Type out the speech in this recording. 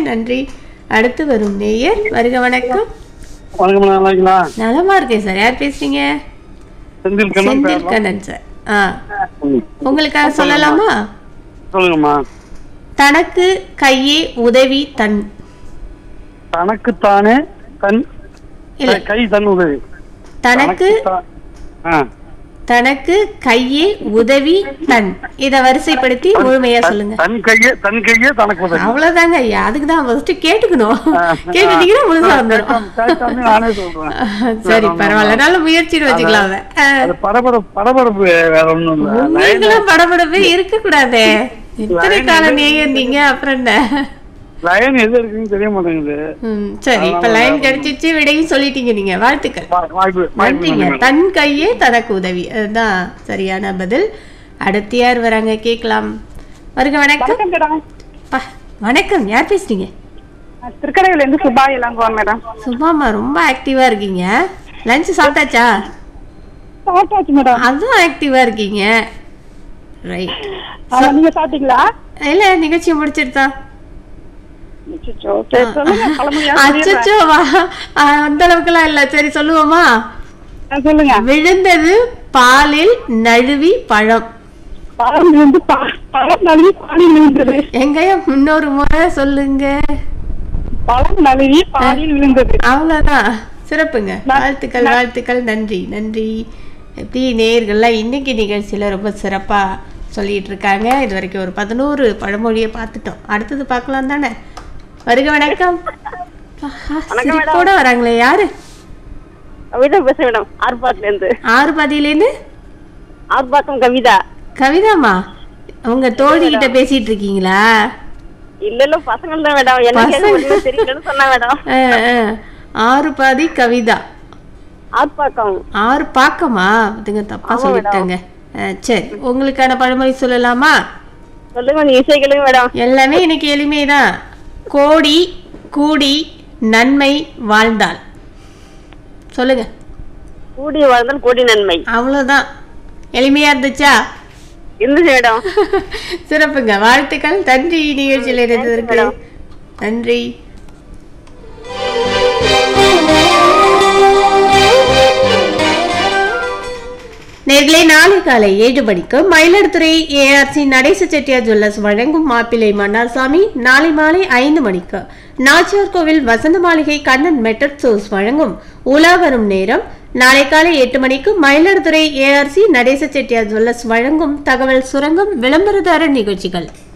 நன்றி அடுத்து வரும் நேயர் வருக வணக்கம் வணக்கம் நல்லா இருக்கீங்களா நலமா இருக்கேன் சார் யார் பேசுறீங்க செந்தில் கண்ணன் செந்தில் பேரலாம் கண்ணன் சார் ஆ ம். உங்களுக்காக சொல்லலாமா சொல்லுங்கம்மா தனக்கு கையே உதவி தன் தனக்குத்தானே தன் இல்ல கை தன் உதவி தனக்கு தனக்குத்தா- ஆ. தனக்கு கையே உதவி தன் இத வரிசைப்படுத்தி முழுமையா சொல்லுங்க தன் கையே தன் கையே தனக்கு உதவி அவ்வளவுதாங்க ஐயா அதுக்கு தான் ஃபர்ஸ்ட் கேட்டுக்கணும் ஆ. கேட்டுட்டீங்கன்னா முழுசா வந்துடும் கேட்காம- கேட்காம நானே சொல்றேன் சரி பரவாயில்ல நல்ல முயற்சின்னு வச்சுக்கலாம் அதை ஆ. அது படபடப்பு படபடப்பு வேற ஒண்ணும் இல்ல லைன் உங்களுக்கெல்லாம் படபடப்பே இருக்க கூடாதே இத்தனை காலம் நேயம் நீங்க அப்புறம் என்ன லைன் எது இருக்குன்னு தெரிய மாட்டேங்குது ம், சரி இப்ப லைன் கிடைச்சிச்சு விடையும் சொல்லிட்டீங்க நீங்க வாழ்த்துக்கள் வா- வாய்ப்பு வாய்ப்பு நன்றிங்க நன்றி. தன் கையே தனக்கு உதவி அதுதான் சரியான பதில் அடுத்து யார் வராங்க கேட்கலாம் வருக வணக்கம் வணக்கம் மேடம் பா, வணக்கம் யார் பேசுறீங்க திருக்கடையில இருந்து சுபா இளங்கோவன் மேடம் சும்மாமா ரொம்ப ஆக்டிவா இருக்கீங்க லஞ்ச் சாப்பிட்டாச்சா சாப்பிட்டாச்சு மேடம் அதுவும் ஆக்டிவா இருக்கீங்க ரைட் ஆமா, நீங்க சாப்பிட்டீங்களா இல்ல நிகழ்ச்சி முடிச்சிட்டு தான் அச்சச்சோ, சரி சொல்லுங்க பழமொழியா சொல்லிடுறேன். அச்சச்சோ வா ஆ, அந்த அளவுக்குலாம் இல்ல சரி சொல்லுவோமா ஆ, சொல்லுங்க விழுந்தது பாலில் நழுவி பழம் பழம் விழுந்து பா- பழம் நழுவி பாலில் விழுந்தது எங்கயா முன்னொரு முறை சொல்லுங்க பழம் நழுவி பாலில் விழுந்தது அவ்வளவுதான் சிறப்புங்க வாழ்த்துக்கள் வாழ்த்துக்கள் நன்றி நன்றி எப்படி நேயர்கள்லாம் இன்னைக்கு நிகழ்ச்சியில ரொம்ப சிறப்பா சொல்லிட்டு இருக்காங்க இது வரைக்கும் ஒரு பதினோரு பழமொழியை பார்த்துட்டோம் அடுத்தது பார்க்கலாம் தானே வருக வணக்கம் ஆஹா, சிரிப்போட வராங்களே யாரு கவிதா பேச மேடம் ஆர்பாட்ல இருந்து ஆறு பாதியிலேருந்து ஆர்பாக்கம் கவிதா கவிதாமா உங்க தோழி கிட்ட பேசிட்டு இருக்கீங்களா இல்ல இல்ல பசங்க தான் மேடம் எனக்கு எது ஒண்ணுமே தெரியலன்னு சொன்னா மேடம் ஆ, ஆ. ஆறு பாதி கவிதா ஆர்ப்பாக்கம் ஆறு பாக்கமா இதுங்க தப்பா சொல்லிட்டாங்க ஆ, சரி உங்களுக்கான பழமொழி சொல்லலாமா சொல்லுங்க நீ இசைகளுங்க மேடம் எல்லாமே இன்னைக்கு எளிமைதான் கோடி கூடி நன்மை வாழ்ந்தாள் சொல்லுங்க கூடி வாழ்ந்தால் கூடி நன்மை அவ்வளவுதான் எளிமையா இருந்துச்சா இருந்துச்சு மேடம் சிறப்புங்க வாழ்த்துக்கள் நன்றி நிகழ்ச்சியில் இருந்ததற்கு நன்றி நேர்களே நாளை காலை ஏழு மணிக்கு மயிலாடுதுறை ஏஆர்சி நடேச செட்டியார் ஜுவல்லர்ஸ் வழங்கும் மாப்பிள்ளை மன்னார்சாமி நாளை மாலை ஐந்து மணிக்கு நாச்சியார் கோவில் வசந்த மாளிகை கண்ணன் மெட்டட் சோர்ஸ் வழங்கும் உலா வரும் நேரம் நாளை காலை எட்டு மணிக்கு மயிலாடுதுறை ஏஆர்சி நடேச செட்டியார் ஜுவல்லர்ஸ் வழங்கும் தகவல் சுரங்கம் விளம்பரதார நிகழ்ச்சிகள்